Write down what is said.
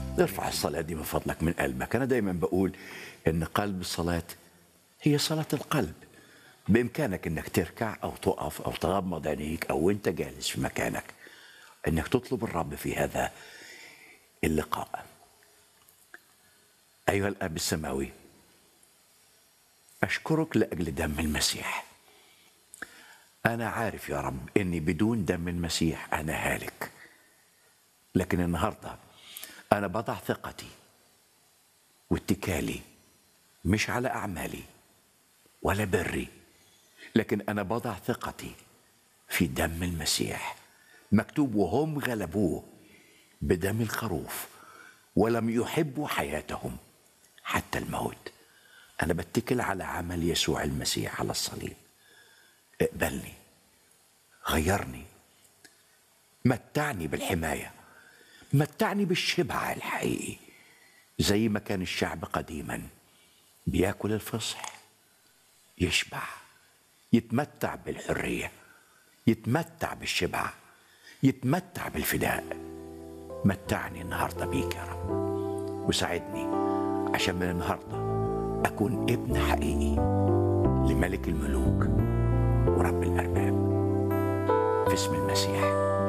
ارفع الصلاة دي من فضلك من قلبك أنا دايما بقول إن قلب الصلاة هي صلاة القلب بإمكانك إنك تركع أو تقف أو تغمض عينيك أو أنت جالس في مكانك إنك تطلب الرب في هذا اللقاء أيها الأب السماوي أشكرك لأجل دم المسيح أنا عارف يا رب إني بدون دم المسيح أنا هالك لكن النهارده أنا بضع ثقتي واتكالي مش على أعمالي ولا بري لكن أنا بضع ثقتي في دم المسيح مكتوب وهم غلبوه بدم الخروف ولم يحبوا حياتهم حتى الموت أنا بتكل على عمل يسوع المسيح على الصليب اقبلني غيرني متعني بالحمايه متعني بالشبع الحقيقي زي ما كان الشعب قديما بياكل الفصح يشبع يتمتع بالحريه يتمتع بالشبع يتمتع بالفداء متعني النهارده بيك يا رب وساعدني عشان من النهارده اكون ابن حقيقي لملك الملوك ورب الارباب في اسم المسيح